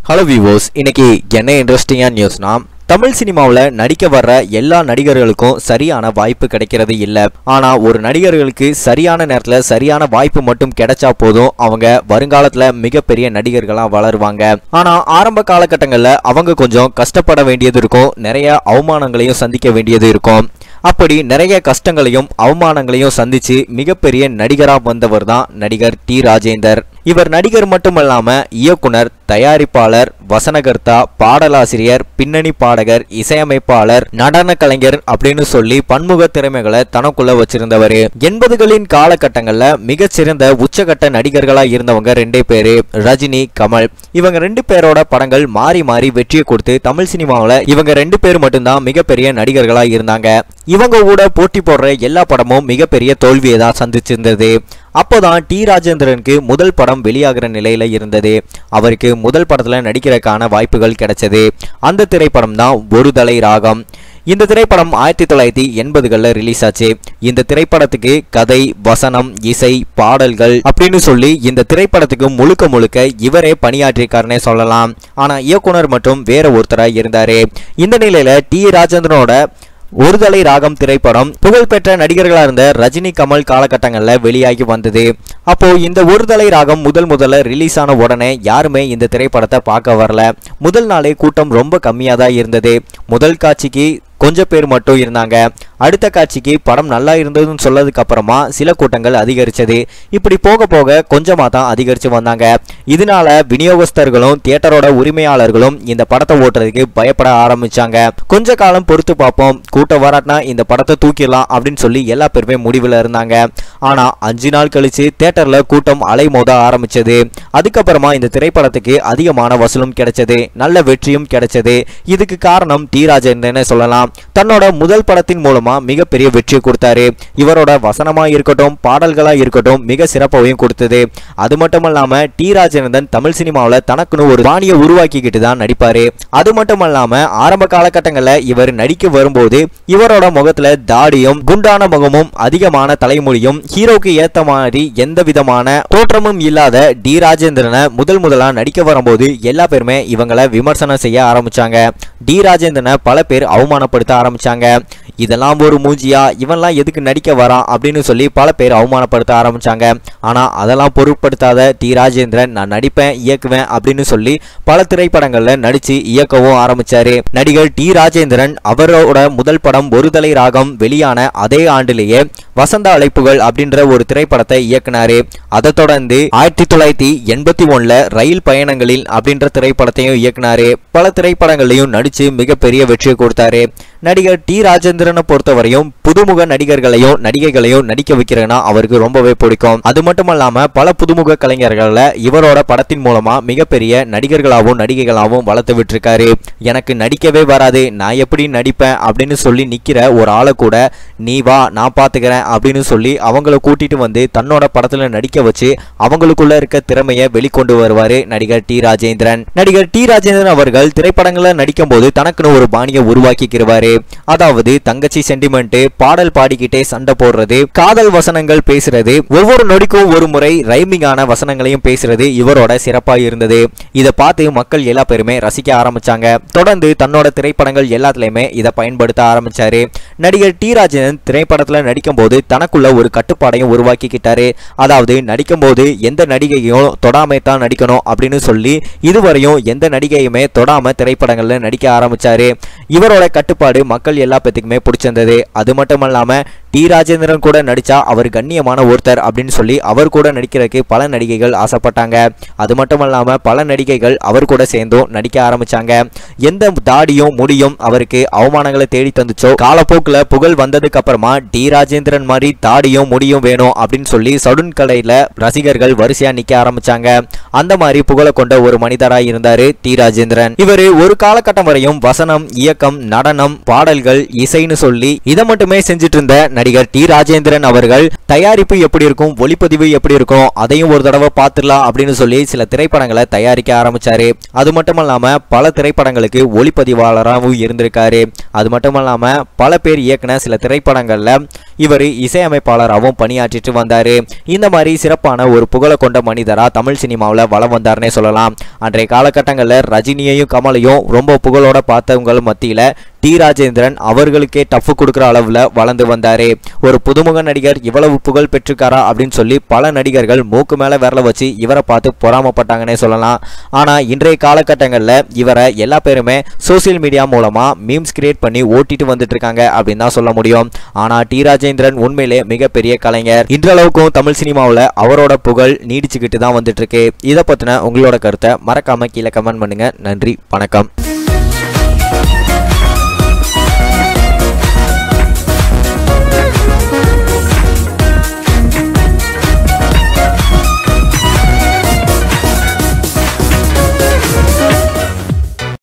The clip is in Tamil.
ஹலோ விவோஸ் இன்னைக்கு என்ன இன்ட்ரெஸ்டிங்கான நியூஸ்னா தமிழ் சினிமாவில் நடிக்க வர்ற எல்லா நடிகர்களுக்கும் சரியான வாய்ப்பு கிடைக்கிறது இல்லை ஆனால் ஒரு நடிகர்களுக்கு சரியான நேரத்தில் சரியான வாய்ப்பு மட்டும் கிடைச்சா போதும் அவங்க வருங்காலத்தில் மிகப்பெரிய நடிகர்களாக வளருவாங்க ஆனால் ஆரம்ப காலகட்டங்களில் அவங்க கொஞ்சம் கஷ்டப்பட வேண்டியது இருக்கும் நிறைய அவமானங்களையும் சந்திக்க வேண்டியது இருக்கும் அப்படி நிறைய கஷ்டங்களையும் அவமானங்களையும் சந்திச்சு மிகப்பெரிய நடிகரா வந்தவர் தான் நடிகர் டி ராஜேந்தர் இவர் நடிகர் மட்டுமல்லாம இயக்குனர் தயாரிப்பாளர் வசனகர்த்தா பாடலாசிரியர் பின்னணி பாடகர் இசையமைப்பாளர் நடன கலைஞர் அப்படின்னு சொல்லி பன்முக திறமைகளை தனக்குள்ள வச்சிருந்தவர் எண்பதுகளின் காலகட்டங்கள்ல மிகச்சிறந்த உச்சகட்ட நடிகர்களா இருந்தவங்க ரெண்டே பேரு ரஜினி கமல் இவங்க ரெண்டு பேரோட படங்கள் மாறி மாறி வெற்றியை கொடுத்து தமிழ் சினிமாவில் இவங்க ரெண்டு பேர் மட்டும்தான் மிகப்பெரிய நடிகர்களா இருந்தாங்க இவங்க கூட போட்டி போடுற எல்லா படமும் மிகப்பெரிய தோல்வியை தான் சந்திச்சிருந்தது அப்போதான் டி ராஜேந்திரனுக்கு முதல் படம் வெளியாகிற நிலையில இருந்தது அவருக்கு முதல் படத்துல நடிக்கிறதுக்கான வாய்ப்புகள் கிடைச்சது அந்த திரைப்படம் தான் ஒரு தலை ராகம் இந்த திரைப்படம் ஆயிரத்தி தொள்ளாயிரத்தி எண்பதுகளில் ரிலீஸ் ஆச்சு இந்த திரைப்படத்துக்கு கதை வசனம் இசை பாடல்கள் அப்படின்னு சொல்லி இந்த திரைப்படத்துக்கு முழுக்க முழுக்க இவரே பணியாற்றியிருக்காருன்னே சொல்லலாம் ஆனா இயக்குனர் மட்டும் வேற ஒருத்தராக இருந்தாரு இந்த நிலையில டி ராஜேந்திரனோட ஒருதலை ராகம் திரைப்படம் புகழ்பெற்ற நடிகர்களா இருந்த ரஜினி கமல் காலகட்டங்கள்ல வெளியாகி வந்தது அப்போ இந்த ஒருதலை ராகம் முதல் முதல்ல ரிலீஸ் ஆன உடனே யாருமே இந்த திரைப்படத்தை பார்க்க வரல முதல் நாளே கூட்டம் ரொம்ப கம்மியா தான் இருந்தது முதல் காட்சிக்கு கொஞ்சம் பேர் மட்டும் இருந்தாங்க அடுத்த காட்சிக்கு படம் நல்லா இருந்ததுன்னு சொல்லதுக்கு அப்புறமா சில கூட்டங்கள் அதிகரிச்சது இப்படி போக போக கொஞ்சமா தான் அதிகரிச்சு வந்தாங்க இதனால விநியோகஸ்தர்களும் தியேட்டரோட உரிமையாளர்களும் இந்த படத்தை ஓட்டுறதுக்கு பயப்பட ஆரம்பிச்சாங்க கொஞ்ச காலம் பொறுத்து பார்ப்போம் கூட்டம் வராட்டினா இந்த படத்தை தூக்கிடலாம் அப்படின்னு சொல்லி எல்லா பேருமே முடிவில் இருந்தாங்க ஆனா அஞ்சு நாள் கழிச்சு தியேட்டர்ல கூட்டம் அலைமோத ஆரம்பிச்சது அதுக்கப்புறமா இந்த திரைப்படத்துக்கு அதிகமான வசூலும் கிடைச்சது நல்ல வெற்றியும் கிடைச்சது இதுக்கு காரணம் டி ராஜேந்திரன் சொல்லலாம் தன்னோட முதல் படத்தின் மூலமா மிகப்பெரிய வெற்றியை கொடுத்தாரு இவரோட வசனமா இருக்கட்டும் பாடல்களா இருக்கட்டும் மிக சிறப்பாகவும் கொடுத்தது அது மட்டும் இல்லாம டி ராஜேந்திரன் தமிழ் சினிமாவில் தனக்குன்னு ஒரு பாணியை உருவாக்கிக்கிட்டு தான் நடிப்பாரு அது மட்டும் இல்லாம ஆரம்ப காலகட்டங்களில் இவர் நடிக்க வரும்போது இவரோட முகத்துல தாடியும் குண்டான முகமும் அதிகமான தலைமொழியும் ஹீரோக்கு ஏத்த மாதிரி எந்த விதமான தோற்றமும் இல்லாத டி ராஜேந்திரனை முதல் முதலா நடிக்க வரும்போது எல்லா பேருமே இவங்களை விமர்சனம் செய்ய ஆரம்பிச்சாங்க டி ராஜேந்திரனை பல பேர் அவமானப்படுத்த ஆரம்பிச்சாங்க இதெல்லாம் ஒரு மூஞ்சியா இவன்லாம் எதுக்கு நடிக்க வரான் அப்படின்னு சொல்லி பல பேர் அவமானப்படுத்த ஆரம்பிச்சாங்க ஆனா அதெல்லாம் பொருட்படுத்தாத டி ராஜேந்திரன் நான் நடிப்பேன் இயக்குவேன் அப்படின்னு சொல்லி பல திரைப்படங்கள்ல நடிச்சு இயக்கவும் ஆரம்பிச்சாரு நடிகர் டி ராஜேந்திரன் அவரோட முதல் படம் ஒரு தலை ராகம் வெளியான அதே ஆண்டிலேயே வசந்த அழைப்புகள் அப்படின்ற ஒரு திரைப்படத்தை இயக்குனாரு அதை தொடர்ந்து ஆயிரத்தி தொள்ளாயிரத்தி எண்பத்தி ஒண்ணுல ரயில் பயணங்களில் அப்படின்ற திரைப்படத்தையும் இயக்குனாரு பல திரைப்படங்களையும் நடிச்சு மிகப்பெரிய வெற்றியை கொடுத்தாரு நடிகர் டி ராஜேந்திரனை பொறுத்தவரையும் புதுமுக நடிகர்களையும் நடிகைகளையும் நடிக்க வைக்கிறேன்னா அவருக்கு ரொம்பவே பிடிக்கும் அது மட்டும் இல்லாம பல புதுமுக கலைஞர்களை இவரோட படத்தின் மூலமா மிகப்பெரிய நடிகர்களாகவும் நடிகைகளாகவும் வளர்த்து விட்டுருக்காரு எனக்கு நடிக்கவே வராது நான் எப்படி நடிப்பேன் அப்படின்னு சொல்லி நிக்கிற ஒரு ஆளை கூட நீ வா நான் பாத்துக்கிறேன் அப்படின்னு சொல்லி அவங்கள கூட்டிட்டு வந்து தன்னோட படத்துல நடிக்க வச்சு அவங்களுக்குள்ள இருக்க திறமையை வெளிக்கொண்டு வருவாரு நடிகர் டி ராஜேந்திரன் நடிகர் டி ராஜேந்திரன் அவர்கள் திரைப்படங்களை நடிக்கும் போது தனக்குன்னு ஒரு பாணியை உருவாக்கிக்கிறவாரு அதாவது தங்கச்சி சென்டிமெண்ட் பாடல் பாடிக்கிட்டே சண்டை போடுறது காதல் வசனங்கள் பேசுறது ஒவ்வொரு நொடிக்கும் ஒரு முறை ரைமிங்கான வசனங்களையும் பேசுறது இவரோட சிறப்பா இருந்தது இதை பார்த்து மக்கள் எல்லா பேருமே ரசிக்க ஆரம்பிச்சாங்க தொடர்ந்து தன்னோட திரைப்படங்கள் எல்லாத்துலயுமே இதை பயன்படுத்த ஆரம்பிச்சாரு நடிகர் டி ராஜேந்திரன் திரைப்படத்துல நடிக்கும் போது தனக்குள்ள ஒரு கட்டுப்பாடையும் உருவாக்கிக்கிட்டாரு அதாவது நடிக்கும் போது எந்த நடிகையும் தொடாமை தான் நடிக்கணும் அப்படின்னு சொல்லி இதுவரையும் எந்த நடிகையுமே தொடாம திரைப்படங்கள்ல நடிக்க ஆரம்பிச்சாரு இவரோட கட்டுப்பாடு மக்கள் எல்லா பேத்துக்குமே பிடிச்சிருந்தது அது மட்டும் இல்லாம டி ராஜேந்திரன் கூட நடிச்சா அவர் கண்ணியமான ஒருத்தர் அப்படின்னு சொல்லி அவர் கூட நடிக்கிறதுக்கு பல நடிகைகள் ஆசைப்பட்டாங்க அது மட்டும் இல்லாம பல நடிகைகள் அவர் கூட சேர்ந்தும் நடிக்க ஆரம்பிச்சாங்க எந்த தாடியும் முடியும் அவருக்கு அவமானங்களை தேடி தந்துச்சோ காலப்போக்கில் புகழ் வந்ததுக்கு அப்புறமா டி ராஜேந்திரன் மாதிரி தாடியும் முடியும் வேணும் அப்படின்னு சொல்லி சடுன் கடையில ரசிகர்கள் வரிசையா நிக்க ஆரம்பிச்சாங்க அந்த மாதிரி புகழை கொண்ட ஒரு மனிதராய் இருந்தாரு டி ராஜேந்திரன் இவரு ஒரு காலகட்டம் வரையும் வசனம் இயக்கம் நடனம் பாடல்கள் இசைன்னு சொல்லி இதை மட்டுமே செஞ்சுட்டு இருந்த நடிகர் டி ராஜேந்திரன் அவர்கள் தயாரிப்பு எப்படி இருக்கும் ஒளிப்பதிவு எப்படி இருக்கும் அதையும் ஒரு தடவை பார்த்துடலாம் அப்படின்னு சொல்லி சில திரைப்படங்களை தயாரிக்க ஆரம்பிச்சாரு அது மட்டும் இல்லாம பல திரைப்படங்களுக்கு ஒளிப்பதிவாளராகவும் இருந்திருக்காரு அது மட்டும் இல்லாம பல பேர் இயக்குன சில திரைப்படங்கள்ல இவர் இசையமைப்பாளராகவும் பணியாற்றிட்டு வந்தாரு இந்த மாதிரி சிறப்பான ஒரு புகழை கொண்ட மனிதரா தமிழ் சினிமாவில் வலம் வந்தார்னே சொல்லலாம் அன்றைய காலகட்டங்களில் ரஜினியையும் கமலையும் ரொம்ப புகழோட பார்த்தவங்க மத்தியில் டி ராஜேந்திரன் அவர்களுக்கே டஃப் கொடுக்குற அளவில் வளர்ந்து வந்தாரு ஒரு புதுமுக நடிகர் இவ்வளவு புகழ் பெற்றிருக்காரா அப்படின்னு சொல்லி பல நடிகர்கள் மூக்கு மேலே விரல வச்சு இவரை பார்த்து பொறாமப்பட்டாங்கன்னே சொல்லலாம் ஆனால் இன்றைய காலகட்டங்களில் இவரை எல்லா பேருமே சோசியல் மீடியா மூலமாக மீம்ஸ் கிரியேட் பண்ணி ஓட்டிட்டு வந்துட்டு இருக்காங்க அப்படின்னு தான் சொல்ல முடியும் ஆனால் டி ராஜேந்திரன் உண்மையிலே மிகப்பெரிய கலைஞர் இன்றளவுக்கும் தமிழ் சினிமாவில் அவரோட புகழ் நீடிச்சுக்கிட்டு தான் வந்துட்டு இருக்கு இதை பற்றின உங்களோட கருத்தை மறக்காம கீழே கமெண்ட் பண்ணுங்க நன்றி வணக்கம்